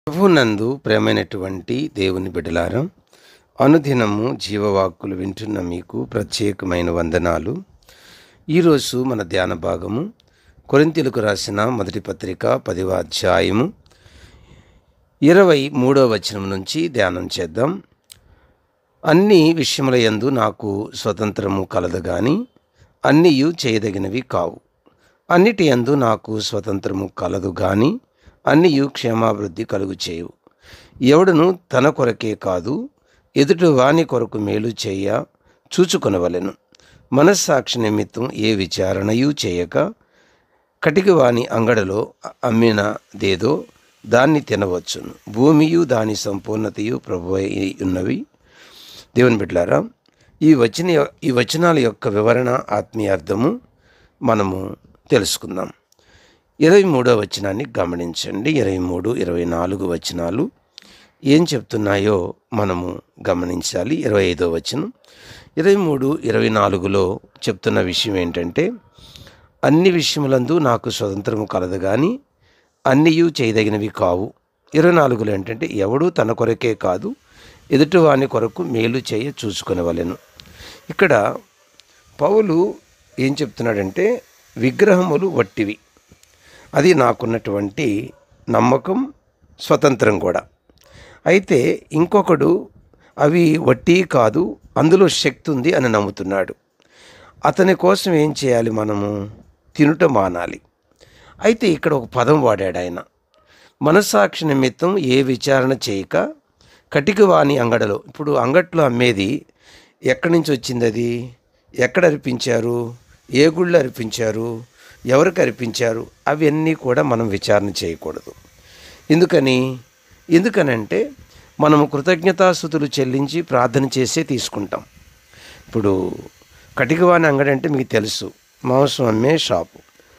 ప్రభునందు ప్రేమైనటువంటి దేవుని బిడ్డలారా అనుదినము జీవవాక్కులు వింటున్న మీకు ప్రత్యేకమైన వందనాలు ఈరోజు మన ధ్యాన భాగము కొరింతీలకు రాసిన మొదటి పత్రిక పదివ అధ్యాయము ఇరవై మూడవ వచనం నుంచి ధ్యానం చేద్దాం అన్ని విషయముల యందు నాకు స్వతంత్రము కలదు గాని అన్నియు చేయదగినవి కావు అన్నిటి యందు నాకు స్వతంత్రము కలదు గాని అన్నియు క్షేమాభివృద్ధి కలుగు చేయవు ఎవడును తన కొరకే కాదు ఎదుటి వాని కొరకు మేలు చేయ చూచుకొనవలెను మనస్సాక్షి నిమిత్తం ఏ విచారణయు చేయక కటికి వాని అంగడలో అమ్మినదేదో దాన్ని తినవచ్చును భూమియు దాని సంపూర్ణతయు ప్రభు అయి ఉన్నవి దేవుని బిడ్డలారా ఈ వచన ఈ వచనాల యొక్క వివరణ ఆత్మీయార్థము మనము తెలుసుకుందాం ఇరవై మూడో వచనాన్ని గమనించండి ఇరవై మూడు ఇరవై నాలుగు వచనాలు ఏం చెప్తున్నాయో మనము గమనించాలి ఇరవై ఐదో వచనం ఇరవై మూడు ఇరవై నాలుగులో చెప్తున్న విషయం ఏంటంటే అన్ని విషయములందు నాకు స్వతంత్రము కలదు కానీ అన్నియు చేయదగినవి కావు ఇరవై నాలుగులో ఏంటంటే ఎవడు తన కొరకే కాదు ఎదుటివాని కొరకు మేలు చేయ చూసుకొనవలెను ఇక్కడ పౌలు ఏం చెప్తున్నాడంటే విగ్రహములు వట్టివి అది నాకున్నటువంటి నమ్మకం స్వతంత్రం కూడా అయితే ఇంకొకడు అవి వట్టి కాదు అందులో శక్తి ఉంది అని నమ్ముతున్నాడు అతని కోసం ఏం చేయాలి మనము తినుట మానాలి అయితే ఇక్కడ ఒక పదం వాడాడు ఆయన మనస్సాక్షి నిమిత్తం ఏ విచారణ చేయక కటిక వాణి అంగడలో ఇప్పుడు అంగట్లో అమ్మేది ఎక్కడి నుంచి వచ్చింది అది ఎక్కడ అర్పించారు ఏ గుళ్ళు అర్పించారు ఎవరికి అర్పించారు అవన్నీ కూడా మనం విచారణ చేయకూడదు ఎందుకని ఎందుకనంటే మనము కృతజ్ఞతాస్థుతులు చెల్లించి ప్రార్థన చేసే తీసుకుంటాం ఇప్పుడు కటికవాణి అంగడి అంటే మీకు తెలుసు మాంసం అమ్మే షాపు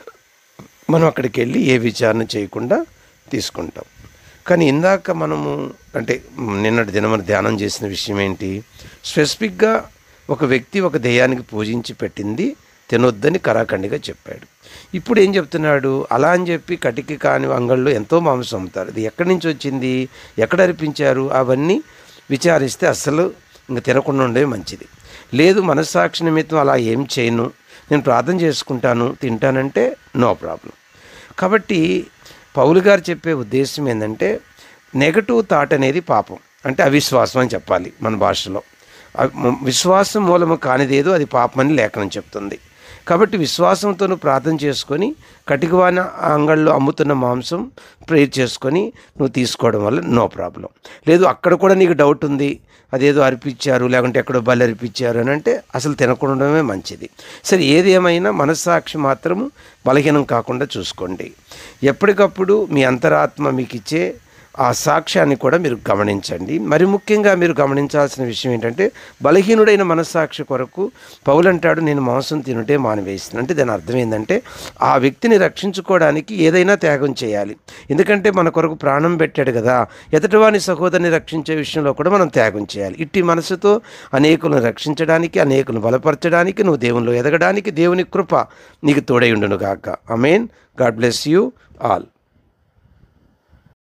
మనం అక్కడికి వెళ్ళి ఏ విచారణ చేయకుండా తీసుకుంటాం కానీ ఇందాక మనము అంటే నిన్నటి దినమని ధ్యానం చేసిన విషయం ఏంటి స్పెసిఫిక్గా ఒక వ్యక్తి ఒక దెయ్యానికి పూజించి పెట్టింది తినొద్దని కరాఖండిగా చెప్పాడు ఇప్పుడు ఏం చెప్తున్నాడు అలా అని చెప్పి కటికి కాని అంగళ్ళు ఎంతో మాంసం అమ్ముతారు ఇది ఎక్కడి నుంచి వచ్చింది ఎక్కడ అర్పించారు అవన్నీ విచారిస్తే అస్సలు ఇంక తినకుండా ఉండే మంచిది లేదు మనస్సాక్షి నిమిత్తం అలా ఏం చేయను నేను ప్రార్థన చేసుకుంటాను తింటానంటే నో ప్రాబ్లం కాబట్టి పౌలు గారు చెప్పే ఉద్దేశం ఏంటంటే నెగటివ్ థాట్ అనేది పాపం అంటే అవిశ్వాసం అని చెప్పాలి మన భాషలో అవి- విశ్వాసం మూలము కానిదేదో అది పాపమని లేఖనం చెప్తుంది కాబట్టి విశ్వాసంతో నువ్వు ప్రార్థన చేసుకొని కటికవాన అంగళ్ళు అమ్ముతున్న మాంసం ప్రేర్ చేసుకొని నువ్వు తీసుకోవడం వల్ల నో ప్రాబ్లం లేదు అక్కడ కూడా నీకు డౌట్ ఉంది అదేదో అర్పించారు లేకుంటే ఎక్కడో బలి అర్పించారు అని అంటే అసలు తినకుండడమే మంచిది సరే ఏది ఏమైనా మనస్సాక్షి మాత్రము బలహీనం కాకుండా చూసుకోండి ఎప్పటికప్పుడు మీ అంతరాత్మ మీకు ఇచ్చే ఆ సాక్ష్యాన్ని కూడా మీరు గమనించండి మరి ముఖ్యంగా మీరు గమనించాల్సిన విషయం ఏంటంటే బలహీనుడైన మనస్సాక్షి కొరకు పౌలు అంటాడు నేను మాంసం తినుటే మానివేసిన అంటే దాని అర్థం ఏంటంటే ఆ వ్యక్తిని రక్షించుకోవడానికి ఏదైనా త్యాగం చేయాలి ఎందుకంటే మన కొరకు ప్రాణం పెట్టాడు కదా ఎదుటివాని సహోదరిని రక్షించే విషయంలో కూడా మనం త్యాగం చేయాలి ఇట్టి మనసుతో అనేకులను రక్షించడానికి అనేకులను బలపరచడానికి నువ్వు దేవునిలో ఎదగడానికి దేవుని కృప నీకు తోడై ఉండును గాక amen God bless you all